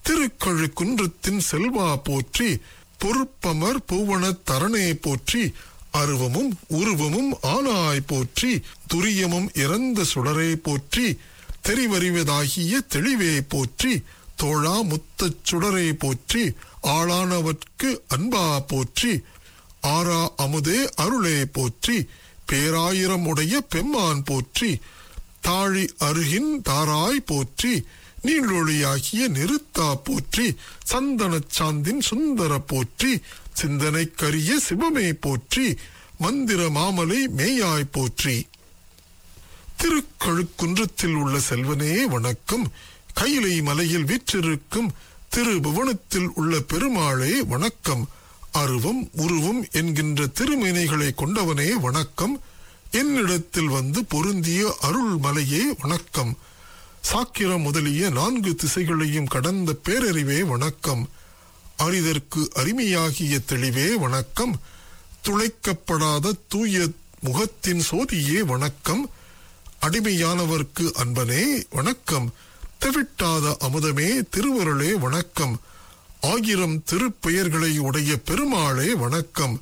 திருக்கழு குன்றத்தின் செல்வா போற்றி பொறுப்பமர் பூவன தரணே போற்றி அருவமும் உருவமும் ஆனாய் போற்றி துரியமும் இறந்த சுடரே போற்றி தெரிவறிவதாகிய தெளிவே போற்றி தோழா முத்தச் சுடரே போற்றி ஆளானவர்க்கு அன்பா போற்றி ஆரா அமுதே அருளே போற்றி பேராயிரம் உடைய பெம்மான் போற்றி தாழி அருகின் தாராய் போற்றி நீளொளியாகிய நிறுத்தா போற்றி சந்தனச் சாந்தின் சுந்தர போற்றி சிந்தனைக்கரிய சிவமே போற்றி மந்திர மாமலை மேயாய் போற்றி திருக்கழுக்குன்றத்தில் உள்ள செல்வனே வணக்கம் கைலை மலையில் வீற்றிருக்கும் திருபுவனத்தில் உள்ள பெருமாளே வணக்கம் அருவம் உருவம் என்கின்ற திருமேனைகளை கொண்டவனே வணக்கம் என்னிடத்தில் வந்து பொருந்திய அருள் மலையே வணக்கம் சாக்கிரம் முதலிய நான்கு திசைகளையும் கடந்த பேரறிவே வணக்கம் அரிதற்கு அருமையாகிய தெளிவே வணக்கம் துளைக்கப்படாத தூய முகத்தின் சோதியே வணக்கம் அடிமையானவர்க்கு அன்பனே வணக்கம் தெவிட்டாத அமுதமே திருவருளே வணக்கம் ஆயிரம் திருப்பெயர்களை உடைய பெருமாளே வணக்கம்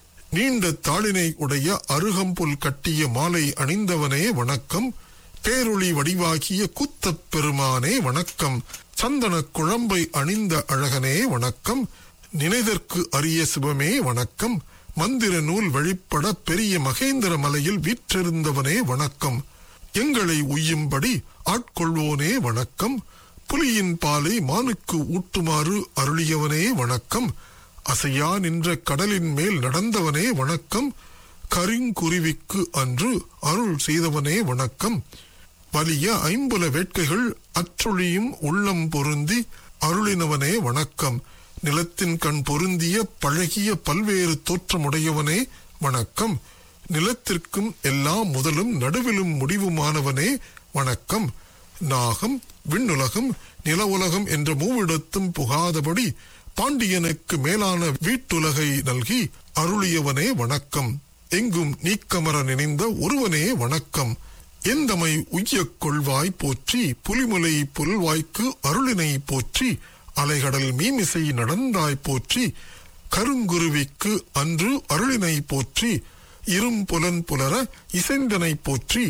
நீண்ட தாளினை உடைய அருகம்புல் கட்டிய மாலை அணிந்தவனே வணக்கம் பேரொளி வடிவாகிய குத்தப் பெருமானே வணக்கம் சந்தன குழம்பை அணிந்த அழகனே வணக்கம் நினைதற்கு அரிய சிவமே வணக்கம் மந்திர நூல் வழிபட பெரிய மகேந்திர மலையில் வீற்றிருந்தவனே வணக்கம் எங்களை உய்யும்படி ஆட்கொள்வோனே வணக்கம் புலியின் பாலை மானுக்கு ஊட்டுமாறு அருளியவனே வணக்கம் அசையா நின்ற கடலின் மேல் நடந்தவனே வணக்கம் கரிங்குருவிக்கு அன்று அருள் செய்தவனே வணக்கம் வலிய ஐம்புல வேட்கைகள் அற்றொழியும் உள்ளம் பொருந்தி அருளினவனே வணக்கம் நிலத்தின் கண் பொருந்திய பழகிய பல்வேறு தோற்றமுடையவனே வணக்கம் நிலத்திற்கும் எல்லாம் முதலும் நடுவிலும் முடிவுமானவனே வணக்கம் நாகம் விண்ணுலகம் நில உலகம் என்ற மூவிடத்தும் புகாதபடி பாண்டியனுக்கு மேலான வீட்டுலகை நல்கி அருளியவனே வணக்கம் எங்கும் நீக்கமர நினைந்த ஒருவனே வணக்கம் எந்தமை உய்யக் கொள்வாய் போற்றி புலிமுலை புல்வாய்க்கு அருளினை போற்றி அலைகடல் மீமிசை நடந்தாய் போற்றி கருங்குருவிக்கு அன்று அருளினை போற்றி இரும்புலன் புலர இசைந்தனை போற்றி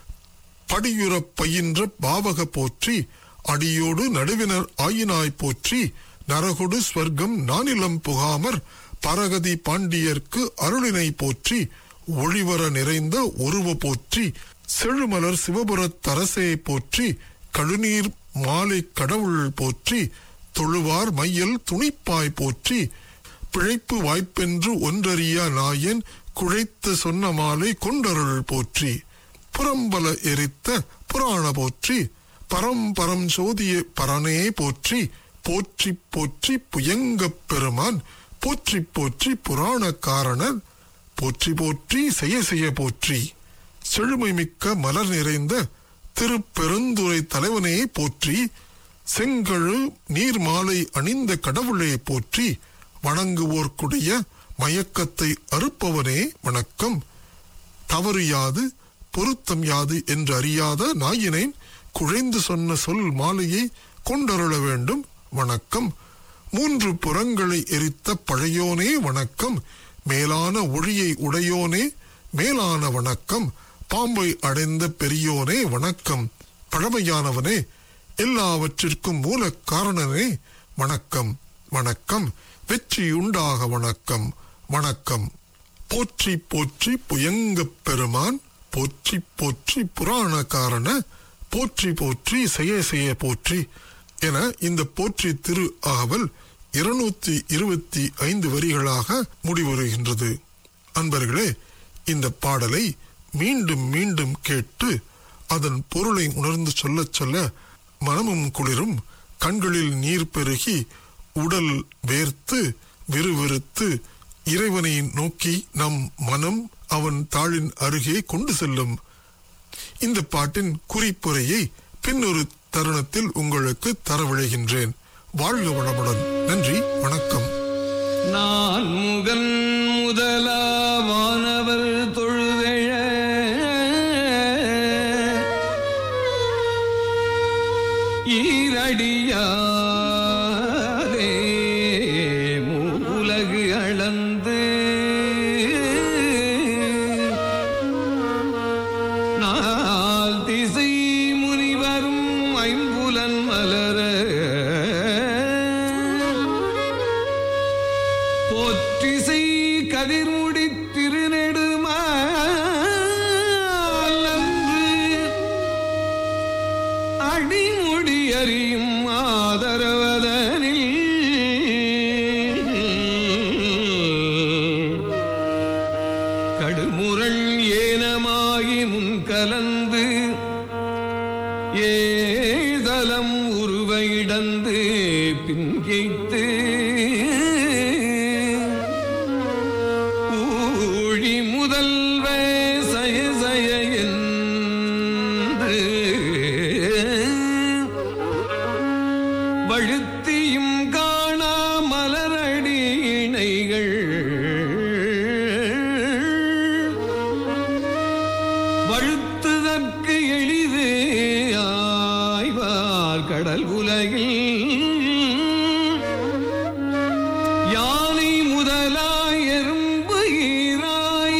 படியுறப் பயின்ற பாவக போற்றி அடியோடு நடுவினர் ஆயினாய் போற்றி நரகொடு ஸ்வர்க்கம் நானிலம் புகாமற் பரகதி பாண்டியர்க்கு அருளினை போற்றி ஒளிவர நிறைந்த உருவ போற்றி செழுமலர் சிவபுரத் தரசே போற்றி கழுநீர் மாலை கடவுள் போற்றி தொழுவார் மையல் துணிப்பாய் போற்றி பிழைப்பு வாய்ப்பென்று ஒன்றறியா நாயன் குழைத்த சொன்ன மாலை கொண்டருள் போற்றி புறம்பல எரித்த புராண போற்றி பரம்பரம் சோதிய பரனே போற்றி போற்றி போற்றி புயங்கப் பெருமான் போற்றி போற்றி புராண காரணர் போற்றி போற்றி செய்ய செய்ய போற்றி செழுமை மிக்க மலர் நிறைந்த திருப்பெருந்துறை தலைவனே போற்றி செங்கழு நீர் மாலை அணிந்த கடவுளே போற்றி வணங்குவோர்க்குடைய மயக்கத்தை அறுப்பவனே வணக்கம் தவறு யாது பொருத்தம் யாது என்று அறியாத நாயினேன் குழைந்து சொன்ன சொல் மாலையை கொண்டருள வேண்டும் வணக்கம் மூன்று புறங்களை எரித்த பழையோனே வணக்கம் மேலான ஒளியை உடையோனே மேலான வணக்கம் பாம்பை அடைந்த பெரியோனே வணக்கம் பழமையானவனே எல்லாவற்றிற்கும் மூல காரணனே வணக்கம் வணக்கம் வெற்றியுண்டாக வணக்கம் வணக்கம் போற்றி போற்றி புயங்கப் பெருமான் போற்றி போற்றி புராணக்காரன போற்றி போற்றி செய்ய செய்ய போற்றி என இந்த போற்றி திரு ஆவல் இருநூத்தி இருபத்தி ஐந்து வரிகளாக முடிவுறுகின்றது அன்பர்களே இந்த பாடலை மீண்டும் மீண்டும் கேட்டு அதன் பொருளை உணர்ந்து சொல்லச் சொல்ல மனமும் குளிரும் கண்களில் நீர் பெருகி உடல் வேர்த்து விறுவிறுத்து இறைவனை நோக்கி நம் மனம் அவன் தாளின் அருகே கொண்டு செல்லும் இந்த பாட்டின் குறிப்புரையை பின்னொரு தருணத்தில் உங்களுக்கு தரவிழைகின்றேன் வாழ்க வளமுடன் நன்றி வணக்கம் நான் முகன் முதலாவானவர் தொழுதெழ ஈரடியார் கடந்து நால் திசை முனிவரும் ஐம்புலன் மலர போற்றிசை கதிர்முடி திருநெடுமாலன்று அடிமுடி அறியும் ஆதரவதனில் கடுமுரண் ஏனமாகி முன் கலந்து ஏதலம் உருவ இடந்து பின்கைத்து ஊழி முதல்வ சய சய என்று வழுத்தியும் காணா மலரடி இணைகள் வழுத்துதற்கு எளிது ஆய்வார் கடல் உலகில் யானை முதலாய் எறும்பு ஈராய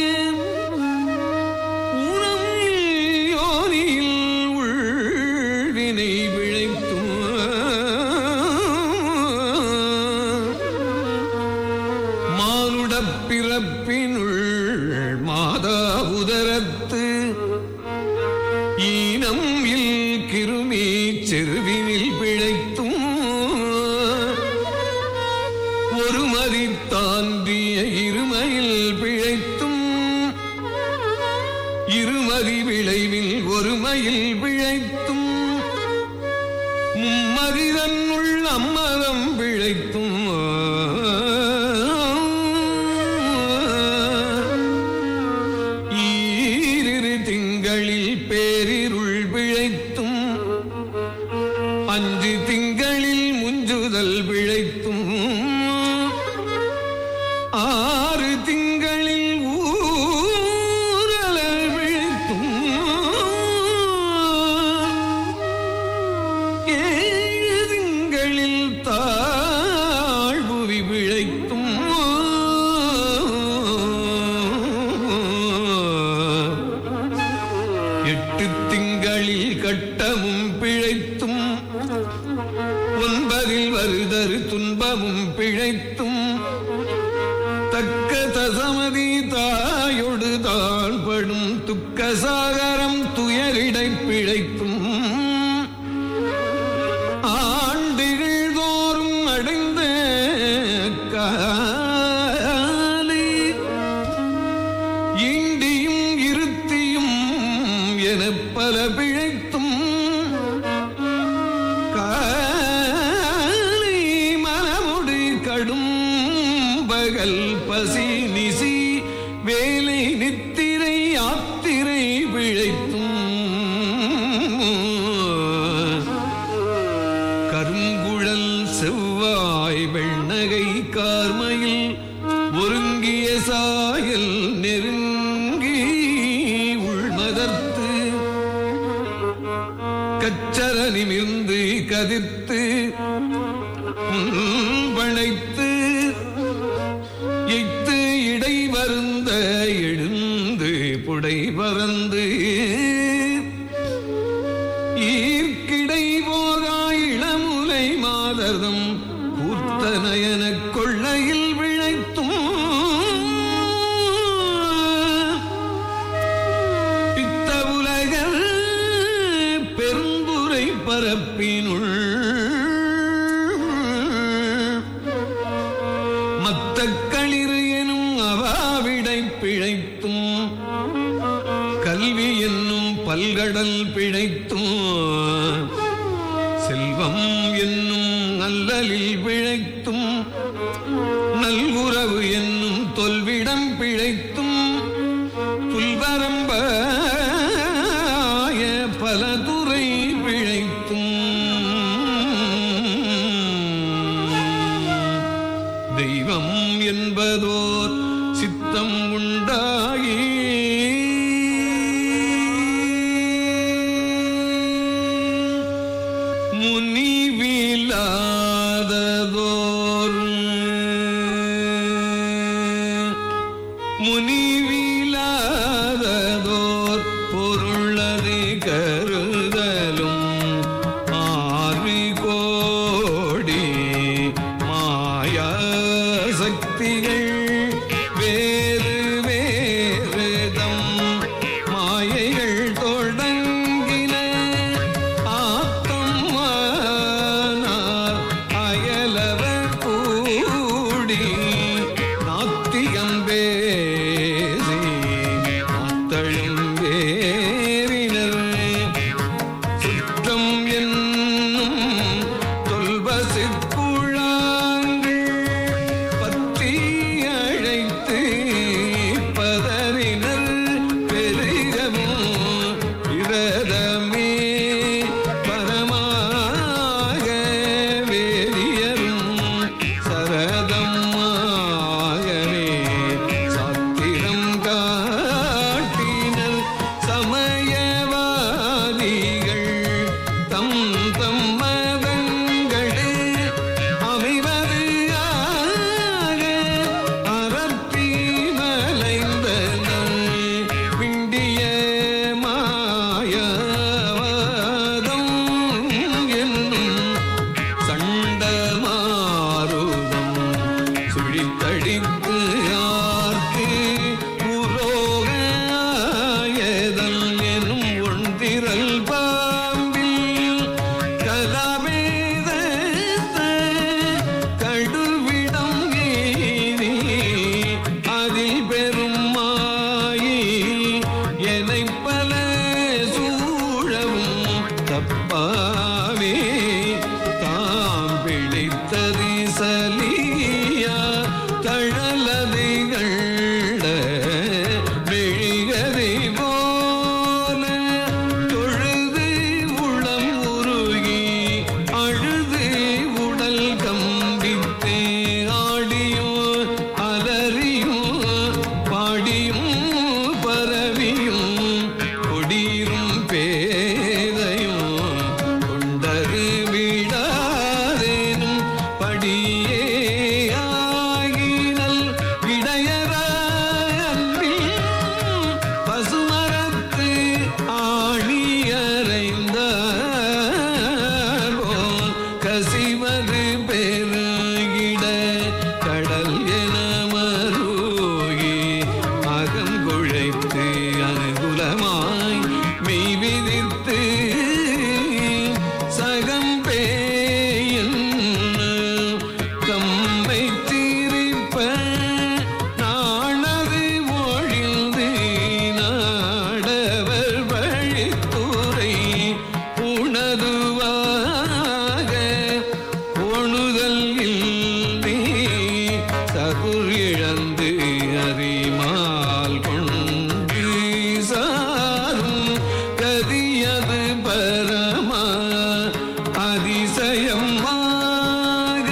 ஊனம் யோனியில் உள்வினை விழைத்தும் மானுடப் பிறப்பினுள் மாதா உதரத்து ஈனம் இல் கிருமி செருவினில் பிழைத்தும் ஒரு மதி தாண்டிய இருமையில் பிழைத்தும் இருமதி விளைவில் ஒருமையில் பிழைத்தும் மும்மதிதன்னுள் அம்மரம் பிழைத்தும் ஈரிரு திங்களில் பேரிருள் பிழைத்தும் அஞ்சு திங்களில் முஞ்சுதல் பிழைத்தும் ஆறு திங்களில் ஊரலல் பிழைத்தும் ஏழு திங்களில் தாழ்வுவி பிழைத்தும் எட்டு திங்களில் கட்டமும் பிழைத்தும் ஒன்பதில் வருதரு துன்பமும் பிழைத்தும் தக்க தசமதி தாயொடு தாழ்படும் துக்க சாகரம் துயரிடை பிழைத்தும் ஆண்டுகள் தோறும் அடைந்த காலை இண்டியும் இருத்தியும் என பல பிழைத்தும் காலை மனமுடு கடும் பகல் பசி நிசி வேலை நித்திரை யாத்திரை பிழைத்தும் கருங்குழல் செவ்வாய் வெண்ணகை கார்மையில் ஒருங்கிய சாயல் நெருங்கி உள்மதர்த்து கச்சர நிமிர்ந்து கதிர்த்து வளைத்து எய்த்து இடை வருந்த எழுந்து புடை பறந்து ஈர்க்கிடை போகா இளமுலை மாதர்தம் கூர்த்த நயன கொள்ளையில் விழைத்தும் பித்த உலகர் பெரும்புரை பரப்பினுள் மத்த களிறு எனும் அவாவிடை பிழைத்தும் கல்வி என்னும் பல்கடல் பிழைத்தும் செல்வம் என்னும் அல்லலில் பிழைத்தும் நல்குறவு என்னும் தொல்விடம் பிழைத்தும் புல்வரம்பாய பல துறை பிழைத்தும் தெய்வம் என்பதோர் சித்தம் உண்டாகி முனிவிலாததோர் முனிவிலாததோர் பொருளது கருதலும் ஆர்வி கோடி மாயா சக்திகள் வேறு வேறுதம் மாயைகள் தொடங்கின ஆத்தம் ஆனார் அயலவர் கூடி நாத்திகம் பேசி அத்தழும் வேறினர் சுற்றம் என்னும் தொல்பசிற்குழாங்கள் பற்றி அழைத்து பதறினர் பெருகவும் விரதமே பரமாக வேதியரும் சரதமாகவே சாத்திரம் காட்டினர் சமயவாதிகள் தம் தம் மதங்களே அமைவது ஆக அறப்பி மலைந்தனர் பிண்டிய மாயவாதம் என்னும் சண்டமாருதம் சுழித்தடித்து ஆர்க்கு உரோகாயதல் எனும் ஒன்றிரல் பாம்பில் கலவேத கடுவிடம் ஏறி அதில் பெரும் மாயி எனை பல சூழவும் தப்பாவே தாம் பிடித்தது சலியா தழலதைகள் விழிகதை போல தொழுது உளம் உருகி அழுது உடல் கம்பித்தே ஆடியும் அலறியும் பாடியும் பரவியும் கொடியும் பேதையும் கொண்டது விடாதேனும் படியே ஆகினல் இடையரான்பில் பசுமரத்து ஆணியறைந்தார் போல் கசிவது பெருகிட கடல் என மருகி அகம் குழைத்து அனுகுலமாய் மெய் விதித்து சகம்பேயன் தம்மை தீரிப்ப நாணது ஒழிந்து நாடவர் வழித்துறை உணதுவாக ஒணுதல் இல்லை சகுர் இழந்து அறிமால் கொண்டு சாரும் கதியது பரமா அதிசயமாக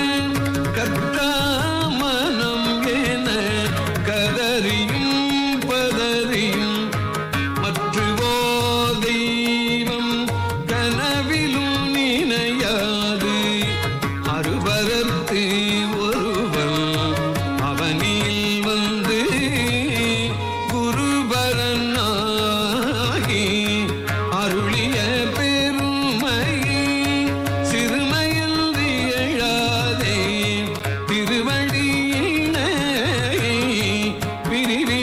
கத்தாமனம் என கதறியும் பதறியும் மற்றுவோ தெய்வம் கனவிலும் நினையாது அருபரத்து ஒருவன் அவனில் வந்து குருபரனாகி அருளிய பெருமை சிறுமையில் எழாதே திருவடியினை பிரிவி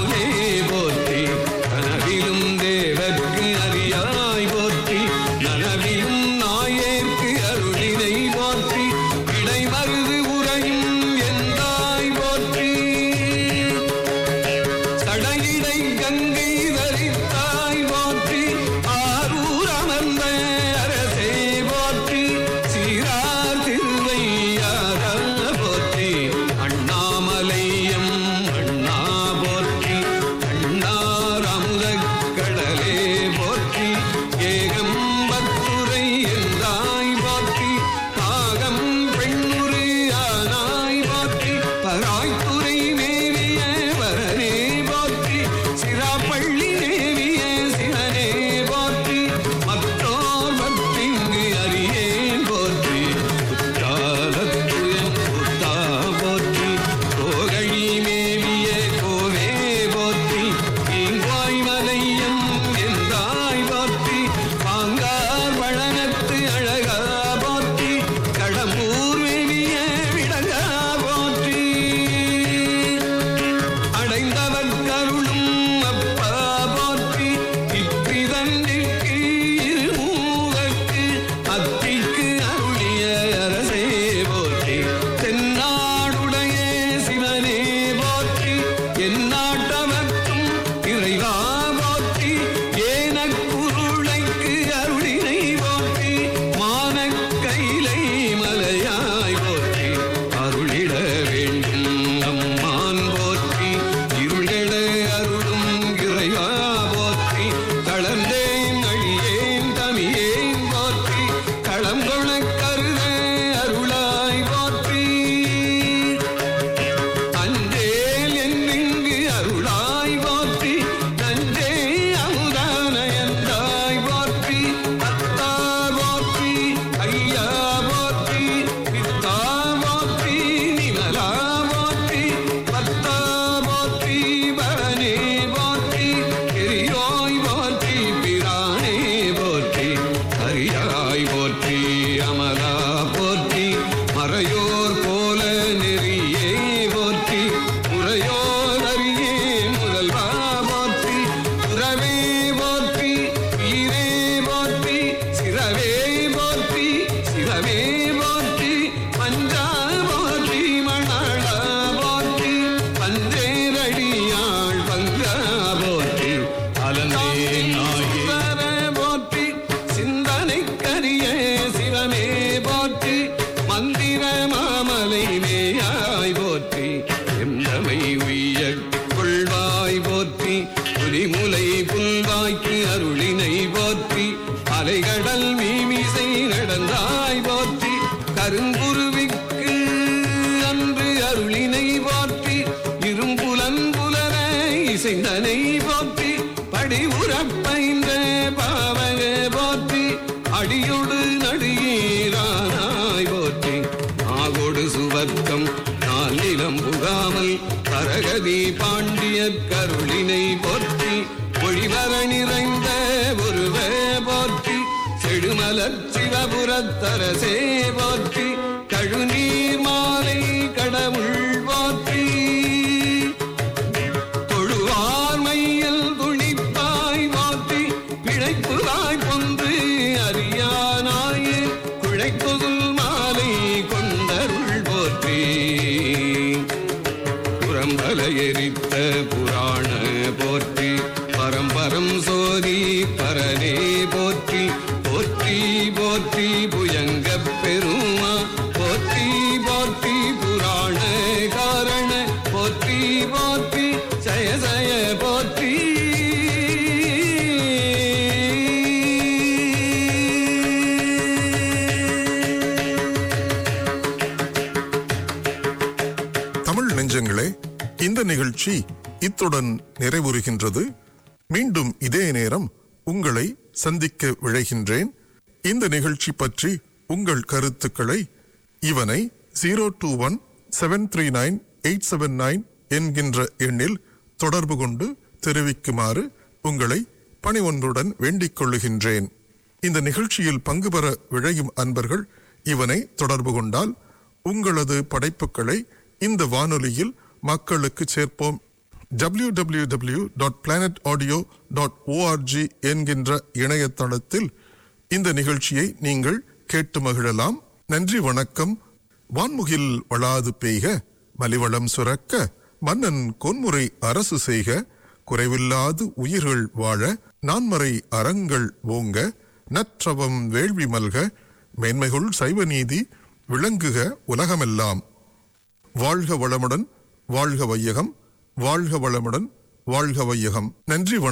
அருளே போற்றி கனவிலும் தேவர்க்கு அறியாய் போற்றி நனவிலும் நாயேற்கு அருளினை போற்றி இடைமருது உரையும் எந்தாய் போற்றி சடையிடை கங்கை தரித்தாய் போற்றி ஆரூர் அமர்ந்த அரசே போற்றி சீரார் திருவையாரா போற்றி அண்ணாமலையம் அண்ணா போற்றி அண்ணார் அமுதக் கடலே போற்றி ஏகம்பத்துரை என்றாய் போற்றி பாகம் பெண்ணுரு ஆனாய் போற்றி பராய்த்துறை மேவிய வரனே போற்றி சிராப்பள்ளி தேவிய சிவனே போற்றி மற்றோர் பத்திங்கு அறியேன் போற்றி குற்றாலத்துயன் புத்தா போற்றி கோகழி மேவிய கோவே போற்றி தீங்காய் மலையம் எந்தாய் போற்றி பாங்கார் வளனத்து அழகா போற்றி கடம்பூர் மேவிய விடங்கா போற்றி அடைந்தவர் கருளும் அப்பா போற்றி இப்பிதன்றிற்கு இருமூவர்க்கு அத்திக்கு அருளிய அரசே போற்றி தென்னாடுடைய சிவனே போற்றி எந்நாட்டவர்க்கும் இறைவா போற்றி ஏனக்குருளைக்கு அருளினை போற்றி மானக் கைலை மலையாய் போற்றி அருளிட வேண்டும் அம்மான் போற்றி இருள்கெட அருளும் இறைவா போற்றி தளர்ந்தேன் அழியேன் தமியேன் போற்றி களம் கொணக் கருத அருளாய் போற்றி அஞ்சேல் என்னிங்கு அருளாய் போற்றி நஞ்சே அமுதான என்றாய் போற்றி அத்தா போற்றி ஐயா போற்றி பித்தா போற்றி நிமலா போற்றி பத்தா போற்றி பரனே போற்றி பெரியோய் போற்றி பிரானே போற்றி ஹரியாய் போற்றி அமலா போற்றி மறையோர் போல நெறியே போற்றி முறையோர் அறியே முதல்வா போற்றி புறவே போற்றி வீரே போற்றி சிறவே போற்றி சிவமே போற்றி பஞ்சா போற்றி மணாளா போற்றி பஞ்சேரடியாள் பங்கா போற்றி அலந்தே நாயேர போற்றி சிந்தனை கரிய சிவமே போற்றி மந்திர மாமலை மேயாய் போற்றி எந்தமை உய்ய கொள்வாய் போற்றி புலிமுலை புல்வாய்க்கு அருளினை போற்றி அலைகடல் மீமிசை நடந்தாய் போற்றி கருங்குருவிக்கு அன்று அருளினை போற்றி இரும்புலன் புலர இசைந்தனை போற்றி படி உறப்பைந்த பாவக போற்றி அடியொடு நடிகீரானாய் போற்றி நாகொடு சுவர்க்கம் நான் நிலம் புகாமல் பரகதி பாண்டிய கருளினை போற்றி ஒளிவர நிறைந்த ஒருவ போற்றி செடுமலர் சிவபுரத்தரசே போற்றி கழுநீர் மாலை கடவுள் போற்றி தொழுவார் மையல் துணிப்பாய் மாற்றி பிழைப்புவாய் பொந்து அறியானாயே குழைக்குதுல் மாலை கொண்டருள் போற்றி புறம்பல எரித்த புராண போற்றி பரம்பரம் சோதி பரனே போற்றி போற்றி போற்றி புயங்க பெருமா போற்றி போற்றி புராண காரண போற்றி போற்றி ஜய ஜய போற்றி தமிழ் நெஞ்சங்களே இந்த நிகழ்ச்சி இத்துடன் நிறைவுறுகின்றது மீண்டும் இதே நேரம் உங்களை சந்திக்க விழைகின்றேன் இந்த நிகழ்ச்சி பற்றி உங்கள் கருத்துக்களை இவனை zero two one seven three nine eight seven nine என்கின்ற எண்ணில் தொடர்பு கொண்டு தெரிவிக்குமாறு உங்களை பணிவொன்றுடன் வேண்டிக் கொள்ளுகின்றேன் இந்த நிகழ்ச்சியில் பங்கு பெற விழையும் அன்பர்கள் இவனை தொடர்பு கொண்டால் உங்களது படைப்புகளை இந்த வானொலியில் மக்களுக்கு சேர்ப்போம் www.planetaudio.org dot planet audio dot ORG என்கின்ற இணையதளத்தில் இந்த நிகழ்ச்சியை நீங்கள் கேட்டு மகிழலாம் நன்றி வணக்கம் வான்முகில் வளாது பெய்க மலிவளம் சுரக்க மன்னன் கொன்முறை அரசு செய்க குறைவில்லாது உயிர்கள் வாழ நான்மறை அறங்கள் ஓங்க நற்றவம் வேள்வி மல்க மேன்மைகுள் சைவ நீதி விளங்குக உலகமெல்லாம் வாழ்க வளமுடன் வாழ்க வையகம் வாழ்க வளமுடன் வாழ்க வையகம் நன்றி வணக்கம்